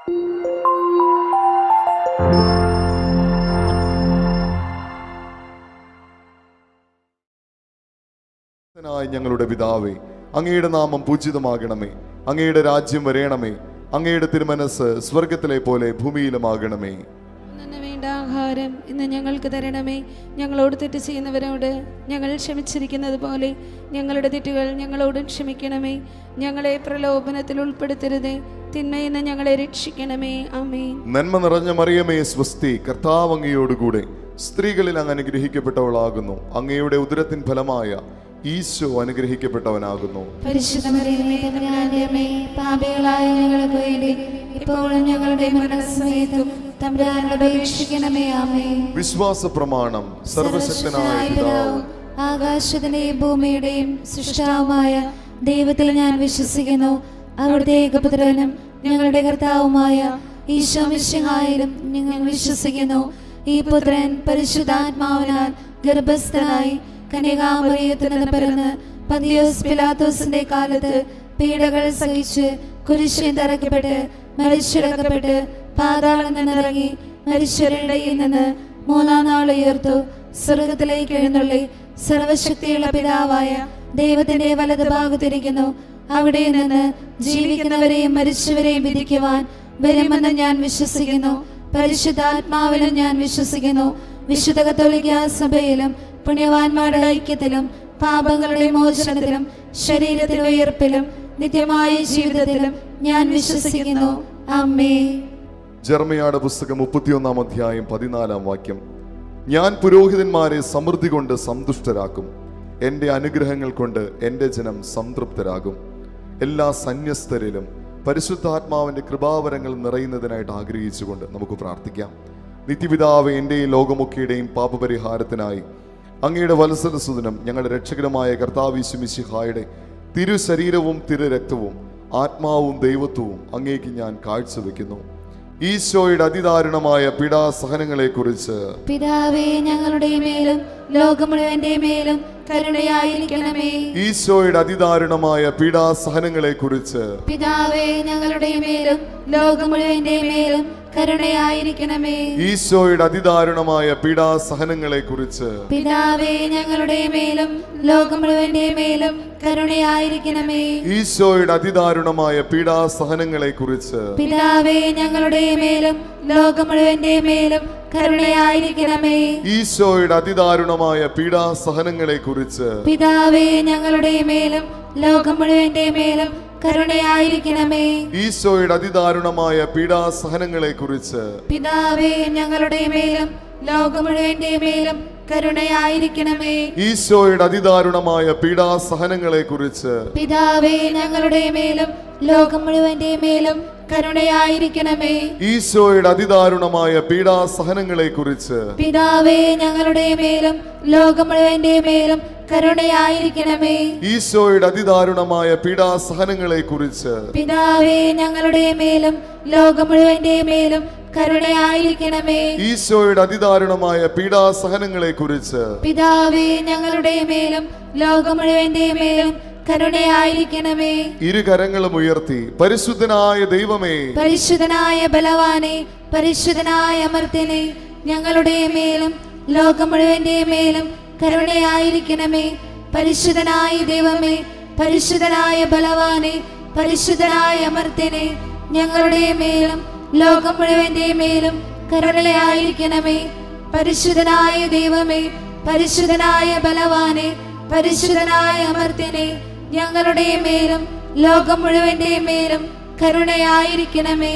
ായ ഞങ്ങളുടെ പിതാവേ അങ്ങയുടെ നാമം പൂജിതമാകണമേ അങ്ങയുടെ രാജ്യം വരേണമേ അങ്ങയുടെ തിരുമനസ് സ്വർഗത്തിലെ പോലെ ഭൂമിയിലുമാകണമേ ഇന്നു വേണ്ട ആഹാരം ഇന്ന് ഞങ്ങൾക്ക് തരണമേ ഞങ്ങളോട് തെറ്റ് ചെയ്യുന്നവരോട് ഞങ്ങൾ ക്ഷമിച്ചിരിക്കുന്നത് പോലെ ഞങ്ങളുടെ തെറ്റുകൾ ഞങ്ങളോടും ക്ഷമിക്കണമേ ഞങ്ങളെ പ്രലോഭനത്തിൽ ഉൾപ്പെടുത്തരുതേ തിന്മയിൽ നിന്ന് ഞങ്ങളെ രക്ഷിക്കണമേ ആമേൻ നന്മ നിറഞ്ഞ മറിയമേ സ്വസ്തി കർത്താവ് അങ്ങയോടുകൂടെ സ്ത്രീകളിൽ അങ്ങ് അനുഗ്രഹിക്കപ്പെട്ടവളാകുന്നു അങ്ങയുടെ ഉദരത്തിൻ ഫലമായ ഈശോ അനുഗ്രഹിക്കപ്പെട്ടവനാകുന്നു പരിശുദ്ധമറിയമേ തമ്പുരാന്റെ അമ്മേ പാപികളായ ഞങ്ങൾക്ക് വേണ്ടി ഇപ്പോഴും ഞങ്ങളുടെ മരണസമയത്തും തമ്പുരാനോട് അപേക്ഷിക്കണമേ ആമേ വിശ്വാസ പ്രമാണം സർവശക്തനായ പിതാവ് ആകാശത്തിന്റെയും ഭൂമിയുടെയും സൃഷ്ടാവുമായ ദൈവത്തിൽ ഞാൻ വിശ്വസിക്കുന്നു അവിടുത്തെ ഏകപുത്രനും ഞങ്ങളുടെ കർത്താവുമായ ഈശോ മിശിഹായിലും ഞങ്ങൾ വിശ്വസിക്കുന്നു ഈ പുത്രൻ പരിശുദ്ധാത്മാവിനാൽ ഗർഭസ്ഥനായി കന്യകാമറിയത്തിൽ നിന്ന് പിറന്ന് പന്തിയോസ് പിലാത്തോസിന്റെ കാലത്ത് പീഡകൾ സഹിച്ച് കുരിശിൽ തറക്കപ്പെട്ട് മരിച്ചിടക്കപ്പെട്ട് പാതാളം നിന്നിറങ്ങി മരിച്ചവരുടെ നിന്ന് മൂന്നാം നാൾ ഉയർത്തു സ്വർഗത്തിലേക്ക് എഴുന്നള്ളി സർവശക്തിയുള്ള പിതാവായ ദൈവത്തിന്റെ വലത് ഭാഗത്തിരിക്കുന്നു അവിടെ നിന്ന് ജീവിക്കുന്നവരെയും മരിച്ചവരെയും വിധിക്കുവാൻ വരുമെന്ന് ഞാൻ വിശ്വസിക്കുന്നു പരിശുദ്ധാത്മാവിലും ഞാൻ വിശ്വസിക്കുന്നു വിശുദ്ധ കത്തോലിക്ക സഭയിലും പുണ്യവാന്മാരുടെ ഐക്യത്തിലും പാപങ്ങളുടെ മോചനത്തിലും ശരീരത്തിലെ ഉയർപ്പിലും നിത്യമായ ജീവിതത്തിലും ഞാൻ വിശ്വസിക്കുന്നു അമ്മേ ജർമ്മയാട് പുസ്തകം മുപ്പത്തിയൊന്നാം അധ്യായം പതിനാലാം വാക്യം ഞാൻ പുരോഹിതന്മാരെ സമൃദ്ധി കൊണ്ട് സന്തുഷ്ടരാക്കും എൻ്റെ അനുഗ്രഹങ്ങൾ കൊണ്ട് എൻ്റെ ജനം സംതൃപ്തരാകും എല്ലാ സന്യസ്തരിലും പരിശുദ്ധാത്മാവിൻ്റെ കൃപാവരങ്ങൾ നിറയുന്നതിനായിട്ട് ആഗ്രഹിച്ചുകൊണ്ട് നമുക്ക് പ്രാർത്ഥിക്കാം നിത്യപിതാവ് എൻ്റെയും ലോകമൊക്കെയുടെയും പാപപരിഹാരത്തിനായി അങ്ങയുടെ വത്സരസുദിനം ഞങ്ങളുടെ രക്ഷകരമായ കർത്താവിശുമിശിഹായുടെ തിരു ശരീരവും തിരു രക്തവും ആത്മാവും ദൈവത്വവും അങ്ങേക്ക് ഞാൻ കാഴ്ചവെക്കുന്നു ഈശോയുടെ അതിദാരുണമായ പീഡാസഹനങ്ങളെക്കുറിച്ച് പിതാവേ ഞങ്ങളുടെ മേലും ലോകം മുഴുവന്റെ മേലും കരുണയായിരിക്കണമേ ഈശോയുടെ അതിദാരുണമായ പീഡാസഹനങ്ങളെക്കുറിച്ച് പിതാവേ ഞങ്ങളുടെ മേലും ലോകം മുഴുവന്റെ മേലും കരുണയായിരിക്കണമേ ഈശോയുടെ അതിദാരുണമായ പീഡാസഹനങ്ങളെക്കുറിച്ച് പിതാവേ ഞങ്ങളുടെ മേലും ലോകം മുഴുവന്റെ മേലും കരുണയായിരിക്കണമേ ഈശോയുടെ അതിദാരുണമായ പീഡാസഹനങ്ങളെക്കുറിച്ച് പിതാവേ ഞങ്ങളുടെ മേലും ലോകം മുഴുവന്റെ മേലും കരുണയായിരിക്കണമേ ഈശോയുടെ അതിദാരുണമായ പീഡാസഹനങ്ങളെക്കുറിച്ച് പിതാവേ ഞങ്ങളുടെ മേലും ലോകം മുഴുവന്റെ മേലും കരുണയായിരിക്കണമേ ഈശോയുടെ അതിദാരുണമായ പീഡാസഹനങ്ങളെക്കുറിച്ച് പിതാവേ ഞങ്ങളുടെ മേലും ലോകം മുഴുവന്റെ മേലും കരുണയായിരിക്കണമേ ഈശോയുടെ അതിദാരുണമായ പീഡാസഹനങ്ങളെക്കുറിച്ച് പിതാവേ ഞങ്ങളുടെ മേലും ലോകം മുഴുവന്റെ മേലും കരുണയായിരിക്കണമേ ഈശോയുടെ അതിദാരുണമായ പീഡാസഹനങ്ങളെക്കുറിച്ച് പിതാവേ ഞങ്ങളുടെ മേലും ലോകം മുഴുവന്റെ മേലും കരുണയായിരിക്കണമേ ഈശോയുടെ അതിദാരുണമായ പീഡാസഹനങ്ങളെക്കുറിച്ച് പിതാവേ ഞങ്ങളുടെ മേലും ലോകം മുഴുവന്റെ മേലും കരുണയായിരിക്കണമേ ഈശോയുടെ അതിദാരുണമായ പീഡാസഹനങ്ങളെക്കുറിച്ച് പിതാവേ ഞങ്ങളുടെ മേലും ലോകം മുഴുവന്റെ മേലും കരുണയായിരിക്കണമേ ഇരുകരങ്ങളും ഉയർത്തി പരിശുദ്ധനായ ദൈവമേ പരിശുദ്ധനായ ബലവാനെ പരിശുദ്ധനായ അമർത്യനെ ഞങ്ങളുടെ മേലും ലോകം മുഴുവന്റെ മേലും കരുണയായിരിക്കണമേ പരിശുദ്ധനായ ദൈവമേ പരിശുദ്ധനായ ബലവാനെ പരിശുദ്ധനായ അമർത്യനെ ഞങ്ങളുടെ മേലും ലോകം മുഴുവന്റെ മേലും കരുണയായിരിക്കണമേ പരിശുദ്ധനായ ദൈവമേ പരിശുദ്ധനായ ബലവാനെ പരിശുദ്ധനായ അമർത്യനെ ഞങ്ങളുടെ മേലും ലോകം മുഴുവന്റെ മേലും കരുണയായിരിക്കണമേ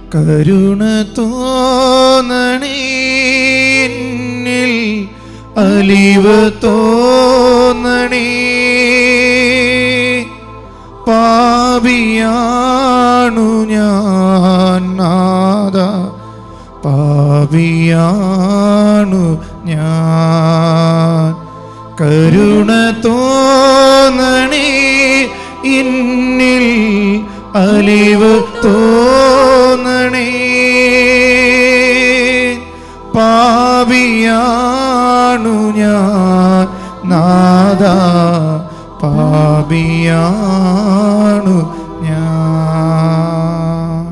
കരുണ തോന്നണേ എന്നിൽ അലിവ് തോന്നണേ പാപിയാണു ഞാൻ നാദ പാപിയാണു ഞാൻ കരുണ തോന്നണേ ഇന്നിൽ അലിവ് തോന്നണേ പാപിയാണു ഞാൻ നാദ പാപിയാണു ഞാൻ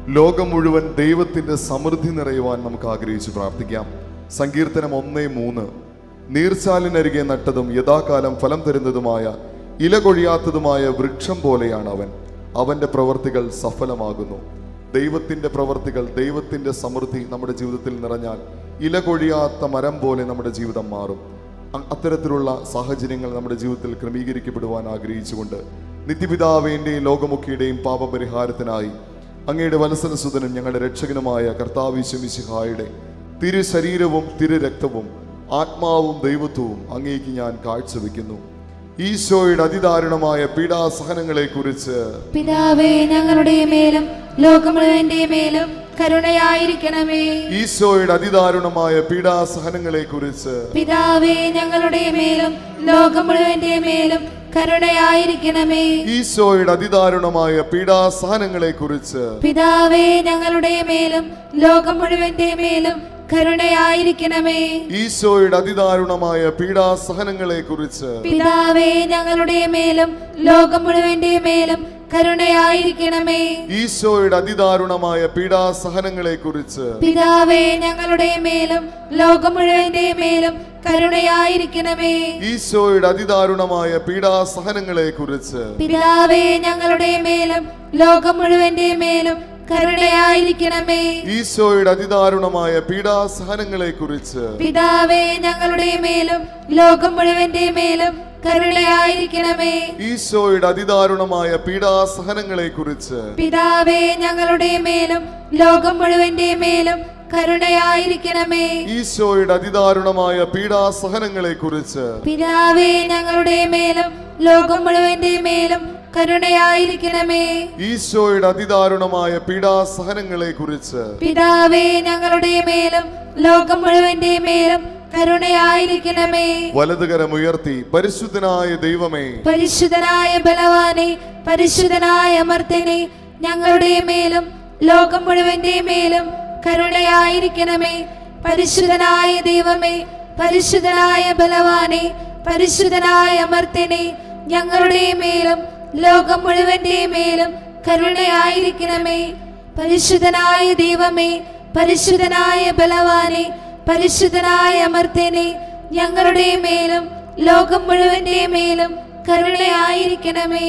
ലോകം മുഴുവൻ ദൈവത്തിന്റെ സമൃദ്ധി നിറയുവാൻ നമുക്ക് ആഗ്രഹിച്ച് പ്രാർത്ഥിക്കാം സങ്കീർത്തനം ഒന്നേ മൂന്ന് നീർച്ചാലിനരികെ നട്ടതും യഥാകാലം ഫലം തരുന്നതുമായ ഇല കൊഴിയാത്തതുമായ വൃക്ഷം പോലെയാണ് അവൻ അവന്റെ പ്രവർത്തികൾ സഫലമാകുന്നു ദൈവത്തിന്റെ പ്രവർത്തികൾ ദൈവത്തിന്റെ സമൃദ്ധി നമ്മുടെ ജീവിതത്തിൽ നിറഞ്ഞാൽ ഇല കൊഴിയാത്ത മരം പോലെ നമ്മുടെ ജീവിതം മാറും അ- അത്തരത്തിലുള്ള സാഹചര്യങ്ങൾ നമ്മുടെ ജീവിതത്തിൽ ക്രമീകരിക്കപ്പെടുവാൻ ആഗ്രഹിച്ചുകൊണ്ട് നിത്യപിതാവിൻ്റെയും ലോകമുഖിയുടെയും പാപപരിഹാരത്തിനായി അങ്ങയുടെ വത്സരസുതനും ഞങ്ങളുടെ രക്ഷകനുമായ കർത്താവിശ്വമിശിഹായുടെ തിരു ശരീരവും തിരു രക്തവും ആത്മാവും ദൈവത്വവും അങ്ങേക്ക് ഞാൻ കാഴ്ചവെക്കുന്നു ഈശോയുടെ അതിദാരുണമായ പീഡാസഹനങ്ങളെ കുറിച്ച് പിതാവേ ഞങ്ങളുടെ മേലും ലോകം മുഴുവന്റെ മേലും കരുണയായിരിക്കണമേ ഈശോയുടെ അതിദാരുണമായ പീഡാസഹനങ്ങളെ കുറിച്ച് പിതാവേ ഞങ്ങളുടെ മേലും ലോകം മുഴുവന്റെ മേലും കരുണയായിരിക്കണമേ ഈശോയുടെ അതിദാരുണമായ പീഡാസഹനങ്ങളെ കുറിച്ച് പിതാവേ ഞങ്ങളുടെ മേലും ലോകം മുഴുവന്റെ മേലും കരുണയായിരിക്കണമേ ഈശോയുടെ അതിദാരുണമായ പീഡാസഹനങ്ങളെ കുറിച്ച് പിതാവേ ഞങ്ങളുടെ മേലും ലോകം മുഴുവന്റെ മേലും കരുണയായിരിക്കണമേ ഈശോയുടെ അതിദാരുണമായ പീഡാസഹനങ്ങളെ കുറിച്ച് പിതാവേ ഞങ്ങളുടെ മേലും ലോകം മുഴുവന്റെ മേലും കരുണയായിരിക്കണമേ ഈശോയുടെ അതിദാരുണമായ പീഡാസഹനങ്ങളെ കുറിച്ച് പിതാവേ ഞങ്ങളുടെ മേലും ലോകം മുഴുവന്റെ മേലും കരുണയായിരിക്കണമേ ഈശോയുടെ അതിദാരുണമായ പീഡാസഹനങ്ങളെ കുറിച്ച് പിതാവേ ഞങ്ങളുടെ മേലും ലോകം മുഴുവന്റെ മേലും കരുണയായിരിക്കണമേ ഈശോയുടെ അതിദാരുണമായ പീഡാസഹനങ്ങളെ കുറിച്ച് പിതാവേ ഞങ്ങളുടെ മേലും ലോകം മുഴുവന്റെ മേലും കരുണയായിരിക്കണമേ ഈശോയുടെ അതിദാരുണമായ പീഡാസഹനങ്ങളെ കുറിച്ച് പിതാവേ ഞങ്ങളുടെ മേലും ലോകം മുഴുവന്റെ മേലും കരുണയായിരിക്കണമേ ഈശോയുടെ അതിദാരുണമായ പീഡാസഹനങ്ങളെ കുറിച്ച് പിതാവേ ഞങ്ങളുടെ മേലും ലോകം മുഴുവന്റെ മേലും കരുണയായിരിക്കണമേ വലതുകരം ഉയർത്തി പരിശുദ്ധനായ ദൈവമേ പരിശുദ്ധനായ ബലവാനെ പരിശുദ്ധനായ അമർത്തനെ ഞങ്ങളുടെ മേലും ലോകം മുഴുവന്റെ മേലും കരുണയായിരിക്കണമേ പരിശുദ്ധനായ ദൈവമേ പരിശുദ്ധനായ ബലവാനെ പരിശുദ്ധനായ അമർത്തനെ ഞങ്ങളുടെ മേലും ലോകം മുഴുവന്റെ മേലും കരുണയായിരിക്കണമേ പരിശുദ്ധനായ ദൈവമേ പരിശുദ്ധനായ ബലവാനെ പരിശുദ്ധനായ അമർത്തനെ ഞങ്ങളുടെ മേലും ലോകം മുഴുവന്റെ മേലും കരുണയായിരിക്കണമേ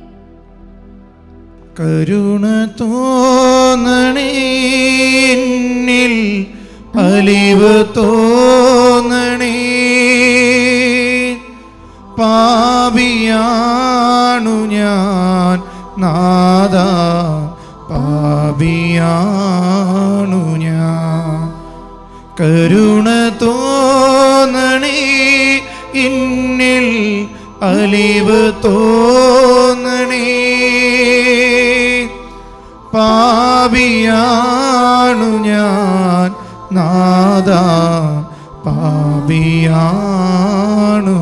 കരുണ തോന്നണേ എന്നിൽ അലിവ് തോന്നണേ പാപിയാണു ഞാൻ നാദ പാപിയാണു ഞാൻ കരുണ തോന്നണേ ഇന്നിൽ അലിവ് തോന്നണേ പാപിയാണു ഞാൻ നാദ പാപിയാണു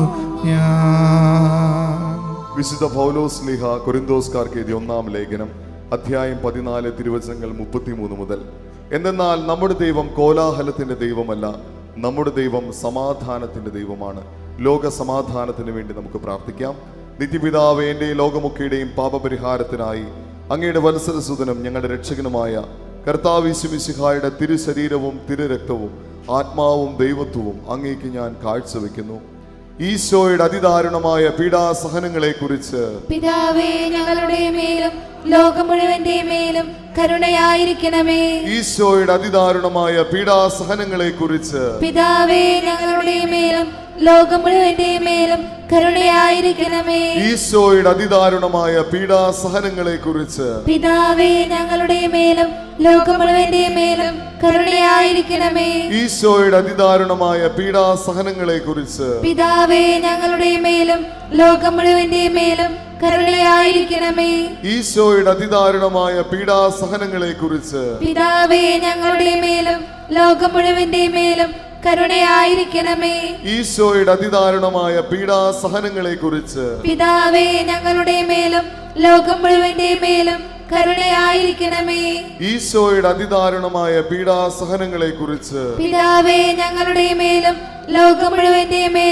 ഞാൻ വിശുദ്ധ പൗലോസ് ലിഹ കൊരിന്തോസ്കാർക്ക് എഴുതിയ ഒന്നാം ലേഖനം അധ്യായം പതിനാല് തിരുവചനങ്ങൾ മുപ്പത്തിമൂന്ന് മുതൽ എന്തെന്നാൽ നമ്മുടെ ദൈവം കോലാഹലത്തിന്റെ ദൈവമല്ല നമ്മുടെ ദൈവം സമാധാനത്തിന്റെ ദൈവമാണ് ലോക സമാധാനത്തിന് വേണ്ടി നമുക്ക് പ്രാർത്ഥിക്കാം നിത്യപിതാവ് എൻ്റെ ലോകമൊക്കെയുടെയും പാപപരിഹാരത്തിനായി അങ്ങയുടെ വത്സരസുതനും ഞങ്ങളുടെ രക്ഷകനുമായ കർത്താവിശുമിശിഹായുടെ തിരുശരീരവും തിരുരക്തവും ആത്മാവും ദൈവത്വവും അങ്ങേക്ക് ഞാൻ കാഴ്ചവെക്കുന്നു ഈശോയുടെ അതിദാരുണമായ പീഡാസഹനങ്ങളെ കുറിച്ച് പിതാവേ ഞങ്ങളുടെ മേലും ലോകം മുഴുവന്റെ മേലും കരുണയായിരിക്കണമേ ഈശോയുടെ അതിദാരുണമായ പീഡാസഹനങ്ങളെ കുറിച്ച് പിതാവേ ഞങ്ങളുടെ മേലും ലോകം മുഴുവന്റെ മേലും കരുണയായിരിക്കണമേ ഈശോയുടെ അതിദാരുണമായ പീഡാസഹനങ്ങളെ കുറിച്ച് പിതാവേ ഞങ്ങളുടെ മേലും ലോകം മുഴുവന്റെ മേലും കരുണയായിരിക്കണമേ ഈശോയുടെ അതിദാരുണമായ പീഡാസഹനങ്ങളെ കുറിച്ച് പിതാവേ ഞങ്ങളുടെ മേലും ലോകം മുഴുവന്റെ മേലും കരുണയായിരിക്കണമേ ഈശോയുടെ അതിദാരുണമായ പീഡാസഹനങ്ങളെ കുറിച്ച് പിതാവേ ഞങ്ങളുടെ മേലും ലോകം മുഴുവന്റെ മേലും കരുണയായിരിക്കണമേ ഈശോയുടെ അതിദാരുണമായ പീഡാസഹനങ്ങളെ കുറിച്ച് പിതാവേ ഞങ്ങളുടെ മേലും ലോകം മുഴുവന്റെ മേലും കരുണയായിരിക്കണമേ ഈശോയുടെ അതിദാരുണമായ പീഡാസഹനങ്ങളെ കുറിച്ച് പിതാവേ ഞങ്ങളുടെ മേലും ലോകം മുഴുവന്റെ മേലും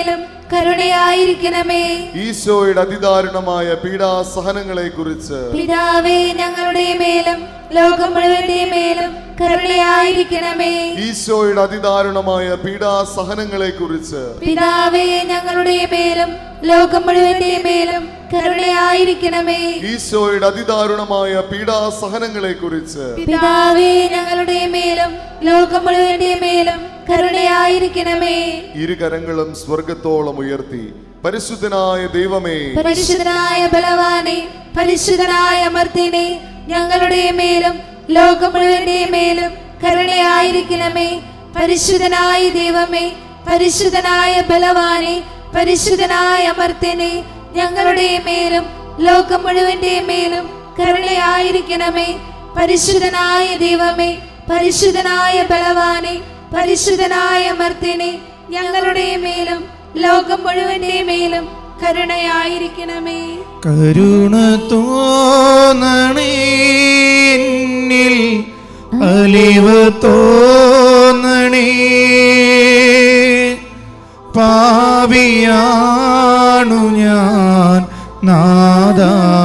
കരുണയായിരിക്കണമേ ഈശോയുടെ അതിദാരുണമായ പീഡാസഹനങ്ങളെ കുറിച്ച് പിതാവേ ഞങ്ങളുടെ മേലും ലോകം മുഴുവന്റെ മേലും കരുണയായിരിക്കണമേ ഈശോയുടെ അതിദാരുണമായ പീഡാസഹനങ്ങളെ കുറിച്ച് പിതാവേ ഞങ്ങളുടെ മേലും ലോകം മുഴുവന്റെ മേലും കരുണയായിരിക്കണമേ ഈശോയുടെ അതിദാരുണമായ പീഡാസഹനങ്ങളെ കുറിച്ച് പിതാവേ ഞങ്ങളുടെ മേലും ലോകം മുഴുവന്റെ മേലും കരുണയായിരിക്കണമേ ഇരുകരങ്ങളും സ്വർഗത്തോളം ഉയർത്തി പരിശുദ്ധനായ ദൈവമേ പരിശുദ്ധനായ ബലവാനെ പരിശുദ്ധനായ അമർത്തിനെ ഞങ്ങളുടെ മേലും ലോകം മുഴുവന്റെ മേലും കരുണയായിരിക്കണമേ പരിശുദ്ധനായ ദൈവമേ പരിശുദ്ധനായ ബലവാനെ പരിശുദ്ധനായ അമർത്തിനെ ഞങ്ങളുടെ മേലും ലോകം മുഴുവന്റെ മേലും കരുണയായിരിക്കണമേ പരിശുദ്ധനായ ദൈവമേ പരിശുദ്ധനായ ബലവാനെ പരിശുദ്ധനായ അമർത്തിനെ ഞങ്ങളുടെ മേലും ലോകം മുഴുവന്റെ മേലും കരുണയായിരിക്കണമേ കരുണ തോന്നണേ എന്നിൽ അലിവ് തോന്നണേ പാപിയാണു ഞാൻ നാദ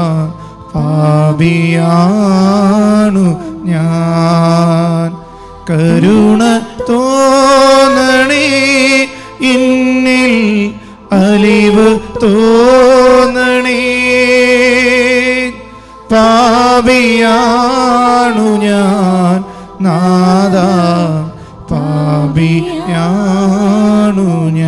പാപിയാണു ഞാൻ കരുണ തോന്നണേ ഇന്നിൽ അലിവ് തോന്നണേ പാപിയാണു ഞാൻ നാദ പാപിയാണു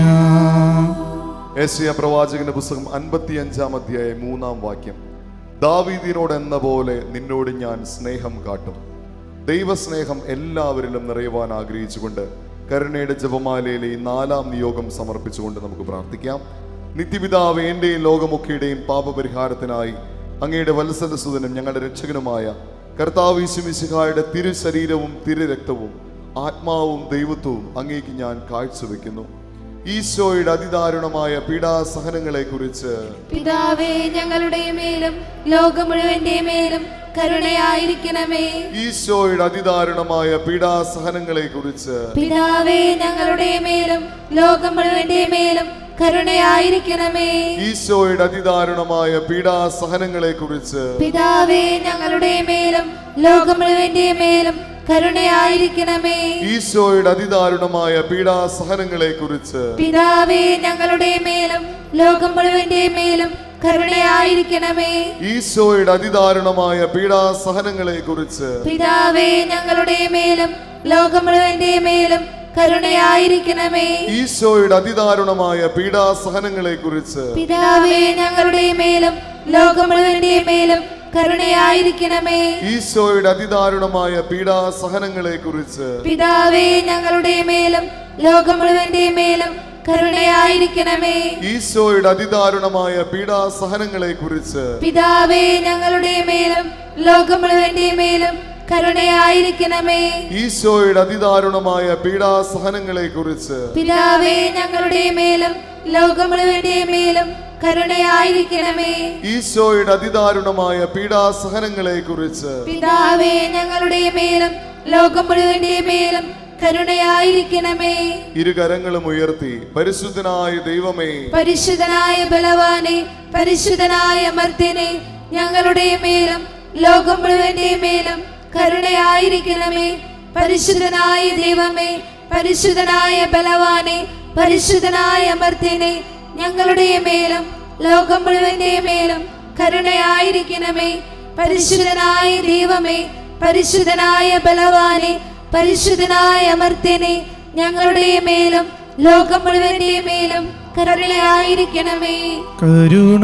ഞാൻ ഏഷ്യ പ്രവാചകന്റെ പുസ്തകം അൻപത്തിയഞ്ചാം അധ്യായം മൂന്നാം വാക്യം ദാവീദിനോട് എന്ന പോലെ നിന്നോട് ഞാൻ സ്നേഹം കാട്ടും ദൈവസ്നേഹം എല്ലാവരിലും നിറയുവാൻ ആഗ്രഹിച്ചുകൊണ്ട് കരുണയുടെ ജപമാലയിലെ ഈ നാലാം നിയോഗം സമർപ്പിച്ചുകൊണ്ട് നമുക്ക് പ്രാർത്ഥിക്കാം നിത്യപിതാവ് എന്റെയും ലോകമൊക്കെയുടെയും പാപപരിഹാരത്തിനായി അങ്ങയുടെ വത്സലസുതനും ഞങ്ങളുടെ രക്ഷകനുമായ കർത്താവ് യേശുമിശിഹായുടെ തിരു ശരീരവും തിരു രക്തവും ആത്മാവും ദൈവത്വവും അങ്ങേക്ക് ഞാൻ കാഴ്ചവെക്കുന്നു ഈശോയുടെ അതിദാരുണമായ പീഡാസഹനങ്ങളെ കുറിച്ച് പിതാവേ ഞങ്ങളുടെ മേലും ലോകം മുഴുവന്റെ മേലും കരുണയായിരിക്കണമേ ഈശോയുടെ അതിദാരുണമായ പീഡാസഹനങ്ങളെ കുറിച്ച് പിതാവേ ഞങ്ങളുടെ മേലും ലോകം മുഴുവന്റെ മേലും കരുണയായിരിക്കണമേ ഈശോയുടെ അതിദാരുണമായ പീഡാസഹനങ്ങളെ കുറിച്ച് പിതാവേ ഞങ്ങളുടെ മേലും ലോകം മുഴുവന്റെ മേലും കരുണയായിരിക്കണമേ ഈശോയുടെ അതിദാരുണമായ പീഡാസഹനങ്ങളെ കുറിച്ച് പിതാവേ ഞങ്ങളുടെ മേലും ലോകം മുഴുവന്റെ മേലും കരുണയായിരിക്കണമേ ഈശോയുടെ അതിദാരുണമായ പീഡാസഹനങ്ങളെ കുറിച്ച് പിതാവേ ഞങ്ങളുടെ മേലും ലോകം മുഴുവന്റെ മേലും കരുണയായിരിക്കണമേ ഈശോയുടെ അതിദാരുണമായ പീഡാസഹനങ്ങളെ കുറിച്ച് പിതാവേ ഞങ്ങളുടെ മേലും ലോകം മുഴുവന്റെ മേലും കരുണയായിരിക്കണമേ ഈശോയുടെ അതിദാരുണമായ പീഡാസഹനങ്ങളെ കുറിച്ച് പിതാവേ ഞങ്ങളുടെ മേലും ലോകം മുഴുവന്റെ മേലും കരുണയായിരിക്കണമേ ഈശോയുടെ അതിദാരുണമായ പീഡാസഹനങ്ങളെ കുറിച്ച് പിതാവേ ഞങ്ങളുടെ മേലും ലോകം മുഴുവന്റെ മേലും കരുണയായിരിക്കണമേ ഈശോയുടെ അതിദാരുണമായ പീഡാസഹനങ്ങളെ കുറിച്ച് പിതാവേ ഞങ്ങളുടെ മേലും ലോകം മുഴുവന്റെ മേലും കരുണയായിരിക്കണമേ ഈശോയുടെ അതിദാരുണമായ പീഡാസഹനങ്ങളെ കുറിച്ച് പിതാവേ ഞങ്ങളുടെ മേലും ലോകം മുഴുവന്റെ മേലും കരുണയായിരിക്കണമേ ഇരുകരങ്ങളും ഉയർത്തി പരിശുദ്ധനായ ദൈവമേ പരിശുദ്ധനായ ബലവാനെ പരിശുദ്ധനായ മർദ്ദനെ ഞങ്ങളുടെ മേലും ലോകം മുഴുവന്റെ മേലും കരുണയായിരിക്കണമേ പരിശുദ്ധനായ ദൈവമേ പരിശുദ്ധനായ ബലവാനെ പരിശുദ്ധനായ മർദ്ദനെ ഞങ്ങളുടെ മേലും ലോകം മുഴുവന്റെ മേലും കരുണയായിരിക്കണമേ പരിശുദ്ധനായ ദൈവമേ പരിശുദ്ധനായ ബലവാനെ പരിശുദ്ധനായ അമർത്യനെ ഞങ്ങളുടെ മേലും ലോകം മുഴുവന്റെ മേലും കരുണയായിരിക്കണമേ കരുണ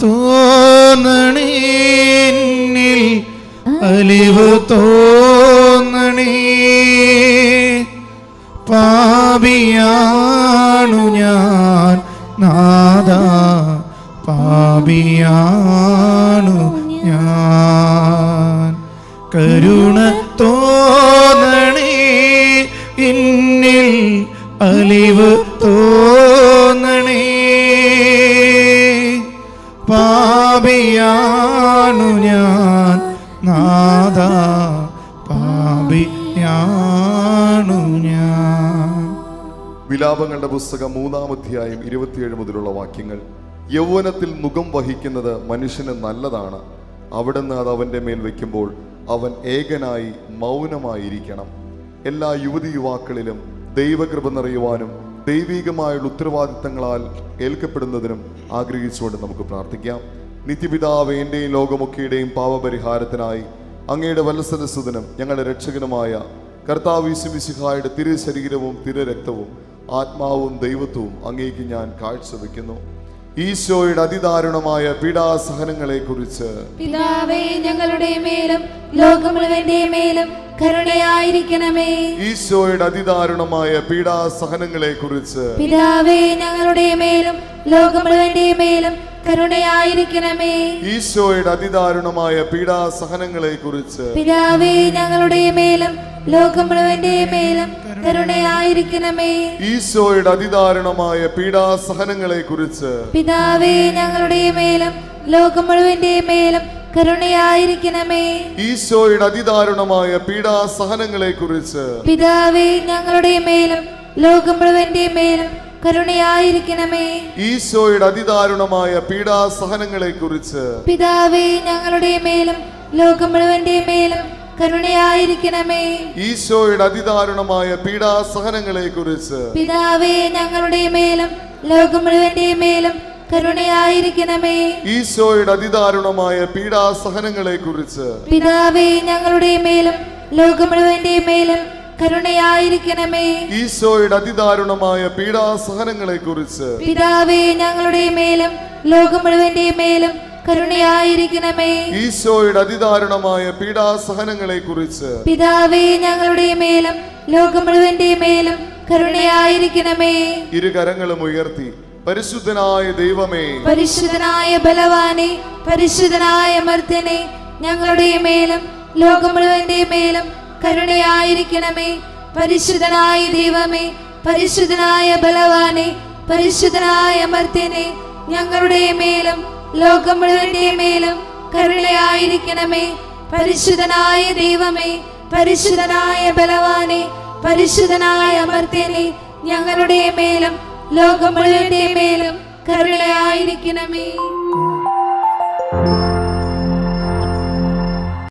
തോന്നണേ എന്നിൽ അലിവ് തോന്നണേ പാപിയാണു ഞാൻ നാദ പാപിയാണു ഞാൻ കരുണ തോന്നണേ ഇന്നിൽ അലിവ് തോന്നണേ പാപിയാണു ഞാൻ നാദ പാപിയാണു ഞാൻ വിലാപങ്ങളുടെ പുസ്തകം മൂന്നാം അധ്യായം ഇരുപത്തിയേഴ് മുതലുള്ള വാക്യങ്ങൾ യൗവനത്തിൽ മുഖം വഹിക്കുന്നത് മനുഷ്യന് നല്ലതാണ് അവിടുന്ന് അത് അവൻ്റെ മേൽ വയ്ക്കുമ്പോൾ അവൻ ഏകനായി മൗനമായിരിക്കണം എല്ലാ യുവതി യുവാക്കളിലും ദൈവകൃപ നിറയുവാനും ദൈവികമായുള്ള ഉത്തരവാദിത്തങ്ങളാൽ ഏൽക്കപ്പെടുന്നതിനും ആഗ്രഹിച്ചുകൊണ്ട് നമുക്ക് പ്രാർത്ഥിക്കാം നിത്യപിതാവ് എൻ്റെയും ലോകമൊക്കെയുടെയും പാവപരിഹാരത്തിനായി അങ്ങയുടെ വത്സരസുതനും ഞങ്ങളുടെ രക്ഷകനുമായ കർത്താവ് യേശുമിശിഹായുടെ തിരു ശരീരവും തിരു രക്തവും ആത്മാവും ദൈവത്വവും അങ്ങേക്ക് ഞാൻ കാഴ്ചവെക്കുന്നു ഈശോയുടെ അതിദാരുണമായ പീഡാസഹനങ്ങളെ കുറിച്ച് പിതാവേ ഞങ്ങളുടെ മേലും ലോകം മുഴുവന്റെ മേലും കരുണയായിരിക്കണമേ ഈശോയുടെ അതിദാരുണമായ പീഡാസഹനങ്ങളെ കുറിച്ച് പിതാവേ ഞങ്ങളുടെ മേലും ലോകം മുഴുവന്റെ മേലും കരുണയായിരിക്കണമേ ഈശോയുടെ അതിദാരുണമായ പീഡാസഹനങ്ങളെ കുറിച്ച് പിതാവേ ഞങ്ങളുടെ മേലും ലോകം മുഴുവന്റെ മേലും കരുണയായിരിക്കണമേ ഈശോയുടെ അതിദാരുണമായ പീഡാസഹനങ്ങളെ കുറിച്ച് പിതാവേ ഞങ്ങളുടെ മേലും ലോകം മുഴുവന്റെ മേലും കരുണയായിരിക്കണമേ ഈശോയുടെ അതിദാരുണമായ പീഡാസഹനങ്ങളെ കുറിച്ച് പിതാവേ ഞങ്ങളുടെ മേലും ലോകം മുഴുവന്റെ മേലും കരുണയായിരിക്കണമേ ഈശോയുടെ അതിദാരുണമായ പീഡാസഹനങ്ങളെ കുറിച്ച് പിതാവേ ഞങ്ങളുടെ മേലും ലോകം മുഴുവന്റെ മേലും കരുണയായിരിക്കണമേ ഈശോയുടെ അതിദാരുണമായ പീഡാസഹനങ്ങളെ കുറിച്ച് പിതാവേ ഞങ്ങളുടെ മേലും ലോകം മുഴുവന്റെ മേലും കരുണയായിരിക്കണമേ ഈശോയുടെ അതിദാരുണമായ പീഡാസഹനങ്ങളെ കുറിച്ച് പിതാവേ ഞങ്ങളുടെ മേലും ലോകം മുഴുവന്റെ മേലും കരുണയായിരിക്കണമേ ഈശോയുടെ അതിദാരുണമായ പീഡാസഹനങ്ങളെ കുറിച്ച് പിതാവേ ഞങ്ങളുടെ മേലും ലോകം മുഴുവന്റെ മേലും കരുണയായിരിക്കണമേ ഈശോയുടെ അതിദാരുണമായ പീഡാസഹനങ്ങളെ കുറിച്ച് പിതാവേ ഞങ്ങളുടെ മേലും ലോകം മുഴുവന്റെ മേലും കരുണയായിരിക്കണമേ ഇരു കരങ്ങളും ഉയർത്തി പരിശുദ്ധനായ ദൈവമേ പരിശുദ്ധനായ ബലവാനെ പരിശുദ്ധനായ മർദ്ദനെ ഞങ്ങളുടെ മേലും ലോകം മുഴുവന്റെ മേലും കരുണയായിരിക്കണമേ പരിശുദ്ധനായ ദൈവമേ പരിശുദ്ധനായ ബലവാനെ പരിശുദ്ധനായ മർദ്ദനെ ഞങ്ങളുടെ മേലും ലോകം മുഴുവന്റെ മേലും കരുണയായിരിക്കണമേ പരിശുദ്ധനായ ദൈവമേ പരിശുദ്ധനായ ബലവാനെ പരിശുദ്ധനായ അമർത്യനെ ഞങ്ങളുടെ മേലും ലോകം മുഴുവന്റെ മേലും കരുണയായിരിക്കണമേ